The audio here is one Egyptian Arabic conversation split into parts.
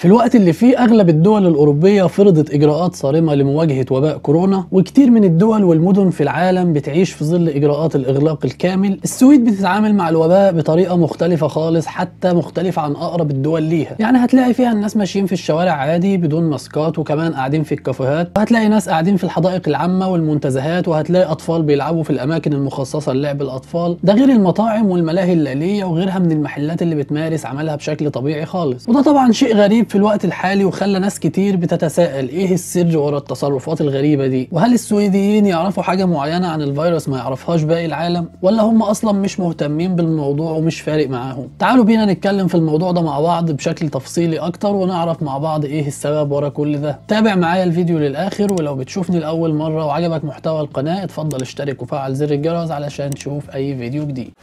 في الوقت اللي فيه اغلب الدول الاوروبيه فرضت اجراءات صارمه لمواجهه وباء كورونا وكتير من الدول والمدن في العالم بتعيش في ظل اجراءات الاغلاق الكامل السويد بتتعامل مع الوباء بطريقه مختلفه خالص حتى مختلفه عن اقرب الدول ليها يعني هتلاقي فيها الناس ماشيين في الشوارع عادي بدون ماسكات وكمان قاعدين في الكافيهات وهتلاقي ناس قاعدين في الحدائق العامه والمنتزهات وهتلاقي اطفال بيلعبوا في الاماكن المخصصه للعب الاطفال ده غير المطاعم والملاهي الليليه وغيرها من المحلات اللي بتمارس عملها بشكل طبيعي خالص وده طبعا شيء غريب في الوقت الحالي وخلى ناس كتير بتتساءل ايه السر ورا التصرفات الغريبه دي وهل السويديين يعرفوا حاجه معينه عن الفيروس ما يعرفهاش باقي العالم ولا هم اصلا مش مهتمين بالموضوع ومش فارق معاهم تعالوا بينا نتكلم في الموضوع ده مع بعض بشكل تفصيلي اكتر ونعرف مع بعض ايه السبب ورا كل ده تابع معايا الفيديو للاخر ولو بتشوفني لاول مره وعجبك محتوى القناه اتفضل اشترك وفعل زر الجرس علشان تشوف اي فيديو جديد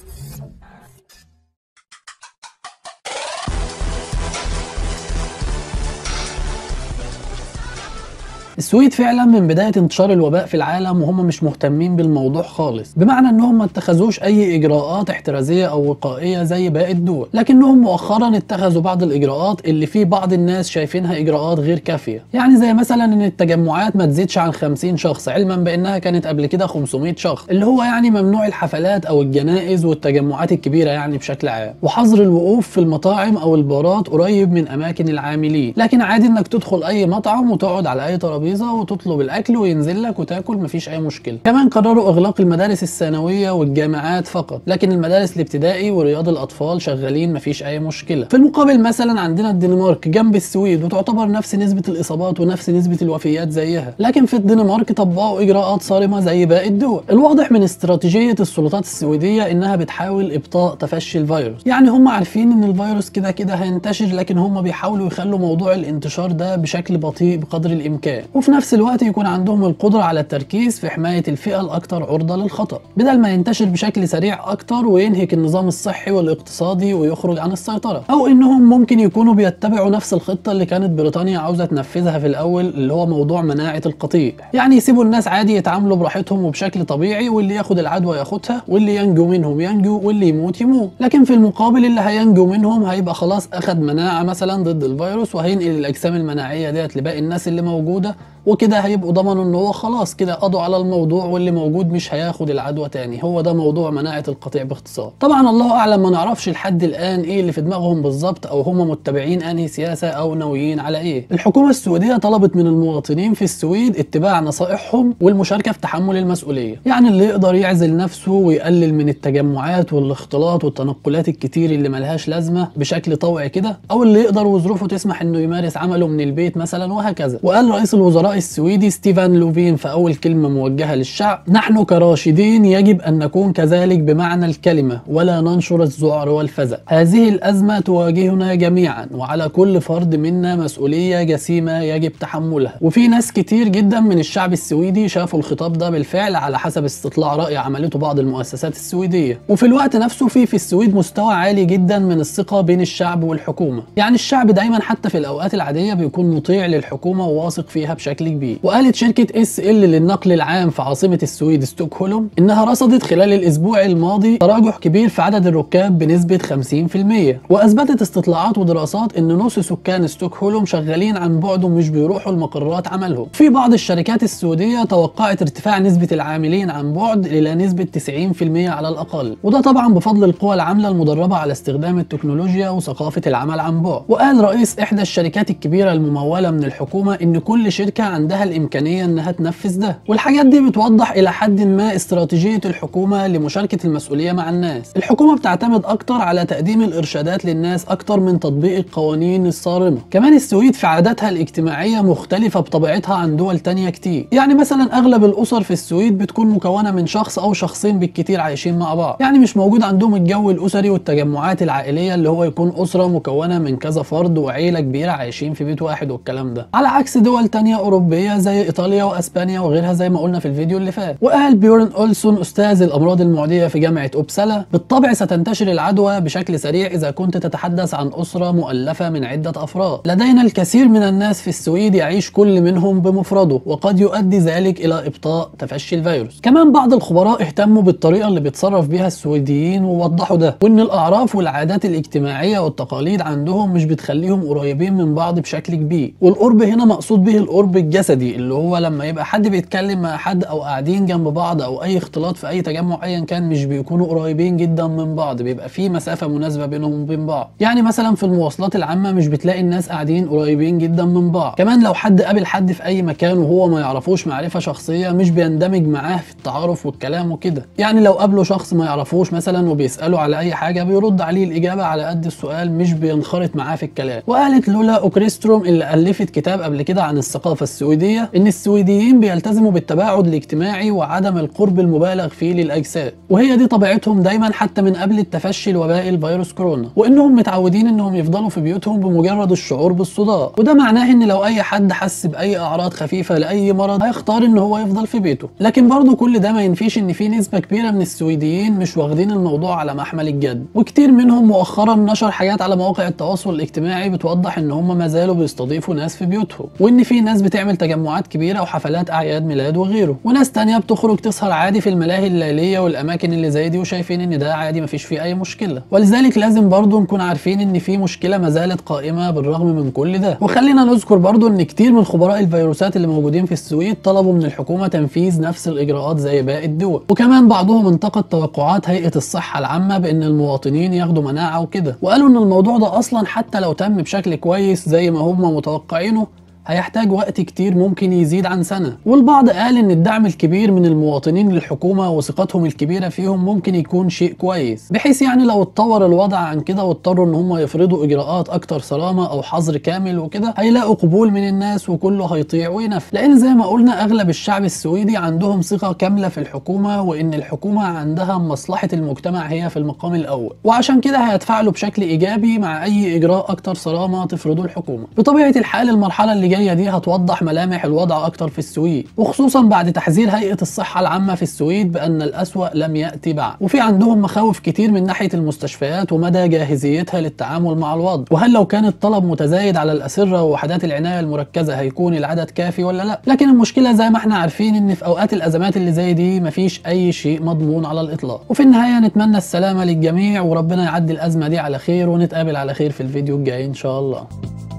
السويد فعلا من بدايه انتشار الوباء في العالم وهم مش مهتمين بالموضوع خالص بمعنى انهم ما اتخذوش اي اجراءات احترازيه او وقائيه زي باقي الدول لكنهم مؤخرا اتخذوا بعض الاجراءات اللي في بعض الناس شايفينها اجراءات غير كافيه يعني زي مثلا ان التجمعات ما تزيدش عن 50 شخص علما بانها كانت قبل كده 500 شخص اللي هو يعني ممنوع الحفلات او الجنائز والتجمعات الكبيره يعني بشكل عام وحظر الوقوف في المطاعم او البارات قريب من اماكن العاملين لكن عادي انك تدخل اي مطعم وتقعد على اي ترابيزه وتطلب الاكل وينزل لك وتاكل مفيش اي مشكله كمان قرروا اغلاق المدارس الثانويه والجامعات فقط لكن المدارس الابتدائي ورياض الاطفال شغالين مفيش اي مشكله في المقابل مثلا عندنا الدنمارك جنب السويد وتعتبر نفس نسبه الاصابات ونفس نسبه الوفيات زيها لكن في الدنمارك طبقوا اجراءات صارمه زي باقي الدول الواضح من استراتيجيه السلطات السويديه انها بتحاول ابطاء تفشي الفيروس يعني هم عارفين ان الفيروس كده كده هينتشر لكن هم بيحاولوا يخلوا موضوع الانتشار ده بشكل بطيء بقدر الامكان وفي نفس الوقت يكون عندهم القدرة على التركيز في حماية الفئة الأكثر عرضة للخطر بدل ما ينتشر بشكل سريع أكتر وينهك النظام الصحي والاقتصادي ويخرج عن السيطرة أو إنهم ممكن يكونوا بيتبعوا نفس الخطة اللي كانت بريطانيا عاوزة تنفذها في الأول اللي هو موضوع مناعة القطيع يعني يسيبوا الناس عادي يتعاملوا براحتهم وبشكل طبيعي واللي ياخد العدوى ياخدها واللي ينجو منهم ينجو واللي يموت يموت لكن في المقابل اللي هينجو منهم هيبقى خلاص أخد مناعة مثلا ضد الفيروس وهينقل الأجسام المناعية ديت لباقي الناس اللي موجودة وكده هيبقوا ضمنوا ان هو خلاص كده قضوا على الموضوع واللي موجود مش هياخد العدوى تاني هو ده موضوع مناعه القطيع باختصار طبعا الله اعلم ما نعرفش لحد الان ايه اللي في دماغهم بالظبط او هم متبعين انهي سياسه او ناويين على ايه الحكومه السويديه طلبت من المواطنين في السويد اتباع نصائحهم والمشاركه في تحمل المسؤوليه يعني اللي يقدر يعزل نفسه ويقلل من التجمعات والاختلاط والتنقلات الكتير اللي ملهاش لازمه بشكل طوعي كده او اللي يقدر وظروفه تسمح انه يمارس عمله من البيت مثلا وهكذا وقال رئيس الوزراء السويدي ستيفان لوفين في أول كلمة موجهة للشعب نحن كراشدين يجب أن نكون كذلك بمعنى الكلمة ولا ننشر الذعر والفزع هذه الأزمة تواجهنا جميعا وعلى كل فرد منا مسؤولية جسيمة يجب تحملها وفي ناس كتير جدا من الشعب السويدي شافوا الخطاب ده بالفعل على حسب استطلاع رأي عملته بعض المؤسسات السويدية وفي الوقت نفسه في في السويد مستوى عالي جدا من الثقة بين الشعب والحكومة يعني الشعب دايما حتى في الأوقات العادية بيكون مطيع للحكومة وواثق فيها بشكل كبير وقالت شركة اس ال للنقل العام في عاصمة السويد ستوكهولم انها رصدت خلال الاسبوع الماضي تراجع كبير في عدد الركاب بنسبة 50% واثبتت استطلاعات ودراسات ان نص سكان ستوكهولم شغالين عن بعد ومش بيروحوا لمقرات عملهم في بعض الشركات السويدية توقعت ارتفاع نسبة العاملين عن بعد الى نسبة 90% على الاقل وده طبعا بفضل القوى العاملة المدربة على استخدام التكنولوجيا وثقافة العمل عن بعد وقال رئيس احدى الشركات الكبيرة الممولة من الحكومة ان كل شركة عندها الامكانيه انها تنفذ ده والحاجات دي بتوضح الى حد ما استراتيجيه الحكومه لمشاركه المسؤوليه مع الناس الحكومه بتعتمد اكتر على تقديم الارشادات للناس اكتر من تطبيق القوانين الصارمه كمان السويد في عاداتها الاجتماعيه مختلفه بطبيعتها عن دول تانية كتير يعني مثلا اغلب الاسر في السويد بتكون مكونه من شخص او شخصين بالكتير عايشين مع بعض يعني مش موجود عندهم الجو الاسري والتجمعات العائليه اللي هو يكون اسره مكونه من كذا فرد وعيله كبيره عايشين في بيت واحد والكلام ده على عكس دول تانية اوروبيه أوروبية زي إيطاليا وأسبانيا وغيرها زي ما قلنا في الفيديو اللي فات وقال بيورن أولسون أستاذ الأمراض المعدية في جامعة أوبسالا بالطبع ستنتشر العدوى بشكل سريع إذا كنت تتحدث عن أسرة مؤلفة من عدة أفراد لدينا الكثير من الناس في السويد يعيش كل منهم بمفرده وقد يؤدي ذلك إلى إبطاء تفشي الفيروس كمان بعض الخبراء اهتموا بالطريقة اللي بيتصرف بيها السويديين ووضحوا ده وإن الأعراف والعادات الاجتماعية والتقاليد عندهم مش بتخليهم قريبين من بعض بشكل كبير والقرب هنا مقصود به القرب الجسدي اللي هو لما يبقى حد بيتكلم مع حد أو قاعدين جنب بعض أو أي اختلاط في أي تجمع أيا كان مش بيكونوا قريبين جدا من بعض بيبقى في مسافة مناسبة بينهم وبين بعض يعني مثلا في المواصلات العامة مش بتلاقي الناس قاعدين قريبين جدا من بعض كمان لو حد قابل حد في أي مكان وهو ما يعرفوش معرفة شخصية مش بيندمج معاه في التعارف والكلام وكده يعني لو قابله شخص ما يعرفوش مثلا وبيسأله على أي حاجة بيرد عليه الإجابة على قد السؤال مش بينخرط معاه في الكلام وقالت لولا أوكريستروم اللي ألفت كتاب قبل كده عن الثقافة السويدية إن السويديين بيلتزموا بالتباعد الاجتماعي وعدم القرب المبالغ فيه للأجساد وهي دي طبيعتهم دايما حتى من قبل التفشي الوبائي الفيروس كورونا وإنهم متعودين إنهم يفضلوا في بيوتهم بمجرد الشعور بالصداع وده معناه إن لو أي حد حس بأي أعراض خفيفة لأي مرض هيختار إن هو يفضل في بيته لكن برضه كل ده ما ينفيش إن في نسبة كبيرة من السويديين مش واخدين الموضوع على محمل الجد وكتير منهم مؤخرا نشر حاجات على مواقع التواصل الاجتماعي بتوضح ان هم ما زالوا بيستضيفوا ناس في بيوتهم وان في ناس بتعمل تجمعات كبيره وحفلات اعياد ميلاد وغيره وناس تانية بتخرج تسهر عادي في الملاهي الليليه والاماكن اللي زي دي وشايفين ان ده عادي مفيش فيه اي مشكله ولذلك لازم برضه نكون عارفين ان في مشكله ما زالت قائمه بالرغم من كل ده وخلينا نذكر برضه ان كتير من خبراء الفيروسات اللي موجودين في السويد طلبوا من الحكومه تنفيذ نفس الاجراءات زي باقي الدول وكمان بعضهم انتقد توقعات هيئه الصحه العامه بان المواطنين ياخدوا مناعه وكده وقالوا ان الموضوع ده اصلا حتى لو تم بشكل كويس زي ما هم متوقعينه هيحتاج وقت كتير ممكن يزيد عن سنة والبعض قال ان الدعم الكبير من المواطنين للحكومة وثقتهم الكبيرة فيهم ممكن يكون شيء كويس بحيث يعني لو اتطور الوضع عن كده واضطروا ان هم يفرضوا اجراءات اكتر صرامة او حظر كامل وكده هيلاقوا قبول من الناس وكله هيطيع وينفذ لان زي ما قلنا اغلب الشعب السويدي عندهم ثقة كاملة في الحكومة وان الحكومة عندها مصلحة المجتمع هي في المقام الاول وعشان كده هيتفاعلوا بشكل ايجابي مع اي اجراء اكتر صرامة تفرضه الحكومة بطبيعة الحال المرحلة اللي جايه دي هتوضح ملامح الوضع اكتر في السويد وخصوصا بعد تحذير هيئه الصحه العامه في السويد بان الاسوا لم ياتي بعد وفي عندهم مخاوف كتير من ناحيه المستشفيات ومدى جاهزيتها للتعامل مع الوضع وهل لو كان الطلب متزايد على الاسره ووحدات العنايه المركزه هيكون العدد كافي ولا لا لكن المشكله زي ما احنا عارفين ان في اوقات الازمات اللي زي دي مفيش اي شيء مضمون على الاطلاق وفي النهايه نتمنى السلامه للجميع وربنا يعدي الازمه دي على خير ونتقابل على خير في الفيديو الجاي ان شاء الله